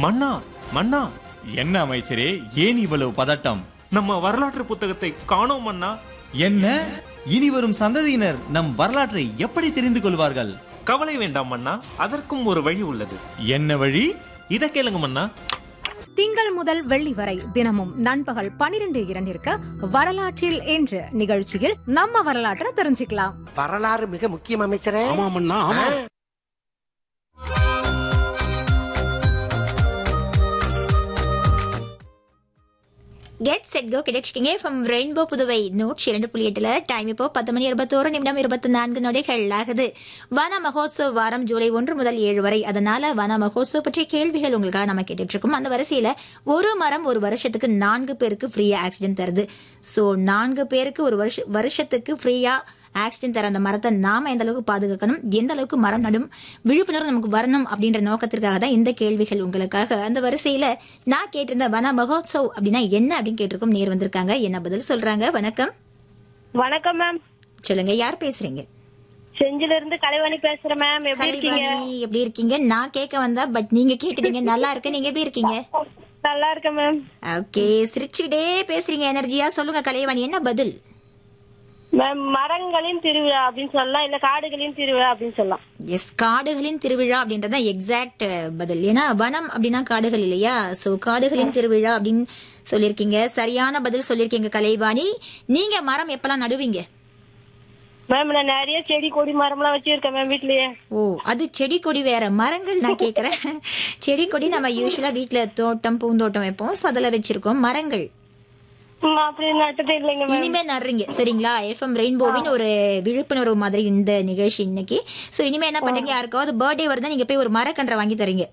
மன்னா மன்னா என்ன அமைச்சரே ஏன் இவ்வளவு பதட்டம் நம்ம வரலாற்று புத்தகத்தை காணோம் மன்னா என்ன இனி வரும் சந்ததியினர் நம் வரலாற்றை எப்படி தெரிந்து கொள்வார்கள் கவலை வேண்டாம் மன்னா அதற்கும் ஒரு வழி உள்ளது என்ன வழி இத கேளுங்க மன்னா திங்கள் முதல் வெள்ளி வரை தினமும் நண்பகல் பனிரெண்டு இரண்டிற்கு வரலாற்றில் என்று நிகழ்ச்சியில் நம்ம வரலாற்றை தெரிஞ்சுக்கலாம் வரலாறு மிக முக்கியம் அமைச்சரே ஆமாமண்ணா ஆமா கெட் செட் கோ கிடைச்சிக்கிங்க ஃப்ரம் ரெயின்போ புதுவை நூற்றி இரண்டு புள்ளி எட்டுல டைம் இப்போ பத்து மணி இருபத்தோரு நிமிடம் இருபத்தி நான்கு நொடிகள் ஆகுது வன மகோத்சவ் வாரம் ஜூலை ஒன்று முதல் ஏழு வரை அதனால வன மகோத்சவ் பற்றிய கேள்விகள் உங்களுக்காக நம்ம கேட்டுட்டு இருக்கோம் அந்த வரிசையில ஒரு மரம் ஒரு வருஷத்துக்கு நான்கு பேருக்கு ஃப்ரீயா ஆக்சிடென்ட் தருது சோ நான்கு பேருக்கு ஒரு வருஷ வருஷத்துக்கு ஃப்ரீயா ஆக்சிடென்ட் தர அந்த மரத்தை நாம எந்த அளவுக்கு பாதுகாக்கணும் எந்த அளவுக்கு மரம் நடும் விழிப்புணர்வு நமக்கு வரணும் அப்படின்ற நோக்கத்திற்காக தான் இந்த கேள்விகள் உங்களுக்காக அந்த வரிசையில நான் கேட்டிருந்த வன மகோத்சவ் அப்படின்னா என்ன அப்படின்னு கேட்டிருக்கோம் நேர் வந்திருக்காங்க என்ன பதில் சொல்றாங்க வணக்கம் வணக்கம் மேம் சொல்லுங்க யார் பேசுறீங்க செஞ்சில இருந்து கலைவாணி பேசுறேன் மேம் எப்படி இருக்கீங்க கலைவாணி எப்படி இருக்கீங்க நான் கேட்க வந்தா பட் நீங்க கேட்டுட்டீங்க நல்லா இருக்கு நீங்க எப்படி இருக்கீங்க நல்லா இருக்கேன் மேம் ஓகே சிரிச்சுக்கிட்டே பேசுறீங்க எனர்ஜியா சொல்லுங்க கலைவாணி என்ன பதில் மேம் மரங்களின் திருவிழா அப்படின்னு சொல்லலாம் இல்ல காடுகளின் திருவிழா அப்படின்னு சொல்லலாம் எஸ் காடுகளின் திருவிழா அப்படின்றது தான் எக்ஸாக்ட் பதில் ஏன்னா வனம் அப்படின்னா காடுகள் இல்லையா சோ காடுகளின் திருவிழா அப்படின்னு சொல்லியிருக்கீங்க சரியான பதில் சொல்லியிருக்கீங்க கலைவாணி நீங்க மரம் எப்பெல்லாம் நடுவீங்க மேம் நான் நிறைய செடி கொடி மரம்லாம் வச்சிருக்கேன் மேம் வீட்லயே ஓ அது செடி கொடி வேற மரங்கள் நான் கேக்குறேன் செடி கொடி நம்ம யூஸ்வலா வீட்ல தோட்டம் பூந்தோட்டம் வைப்போம் சோ அதுல வச்சிருக்கோம் மரங்கள் ம், அப்படி நட்டது இல்லைங்க மேம் இனிமே நடுறீங்க சரிங்களா எஃப்எம் ரெயின்போவின் ஒரு விழிப்புணர்வு மாதிரி இந்த நிகழ்ச்சி இன்னைக்கு சோ இனிமே என்ன பண்றீங்க யாருக்காவது பர்த்டே வருதா நீங்க போய் ஒரு மரக்கன்றை வாங்கி தரீங்க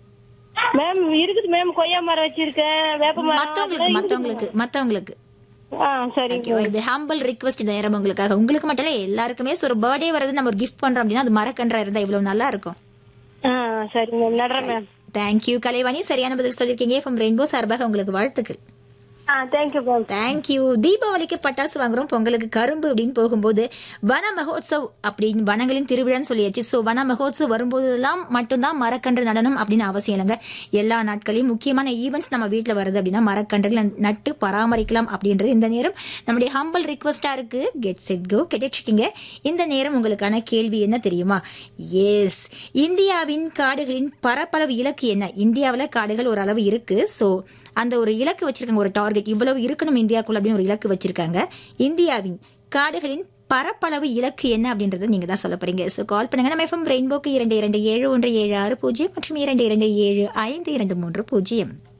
மேம் இருக்குது மேம் கொய்யா மரம் வச்சிருக்கேன் வேப்ப மரம் மத்தவங்களுக்கு மத்தவங்களுக்கு மத்தவங்களுக்கு ஆ சரிங்க ஓகேவா இது ஹம்பிள் ரிக்வஸ்ட் இந்த நேரம் உங்களுக்காக உங்களுக்கு மட்டும் இல்ல எல்லாருக்குமே so ஒரு பர்த்டே வரது நம்ம ஒரு கிஃப்ட் பண்றோம் அப்படின்னா அது மரக்கன்றா இருந்தா இவ்வளவு நல்லா இருக்கும் ஆ சரிங்க மேம் நடுறேன் மேம் தேங்க்யூ கலைவாணி சரியான பதில் சொல்லிருக்கீங்க ஃப்ரம் ரெயின்போ சார்பாக உங்களுக்கு வாழ்த்துக்கள் ஆ தேங்க்யூ மேம் தேங்க்யூ தீபாவளிக்கு பட்டாசு வாங்குறோம் பொங்கலுக்கு கரும்பு அப்படின்னு போகும்போது வன மகோத்சவ் அப்படின்னு வனங்களின் திருவிழான்னு சொல்லியாச்சு சோ வன மகோத்சவ் வரும்போதெல்லாம் மட்டும்தான் மரக்கன்று நடனம் அப்படின்னு அவசியம் இல்லைங்க எல்லா நாட்களையும் முக்கியமான ஈவெண்ட்ஸ் நம்ம வீட்ல வருது அப்படின்னா மரக்கன்றுகளை நட்டு பராமரிக்கலாம் அப்படின்றது இந்த நேரம் நம்முடைய ஹம்பிள் ரிக்வஸ்டா இருக்கு கெட் செட் கோ கிடைச்சிக்கிங்க இந்த நேரம் உங்களுக்கான கேள்வி என்ன தெரியுமா எஸ் இந்தியாவின் காடுகளின் பரப்பளவு இலக்கு என்ன இந்தியாவுல காடுகள் ஒரு அளவு இருக்கு சோ அந்த ஒரு இலக்கு வச்சிருக்காங்க ஒரு டார்கெட் இவ்வளவு இருக்கணும் இந்தியாக்குள்ள அப்படின்னு ஒரு இலக்கு வச்சிருக்காங்க இந்தியாவின் காடுகளின் பரப்பளவு இலக்கு என்ன அப்படின்றத நீங்க தான் சொல்ல போறீங்க சோ கால் பண்ணுங்க நம்ம எஃப்எம் ரெயின்போக்கு இரண்டு இரண்டு ஏழு ஒன்று ஏழு ஆறு பூஜ்ஜியம் மற்றும் இரண்டு இரண்டு ஏழு ஐந்து இரண்டு மூன்று பூஜ்ஜியம்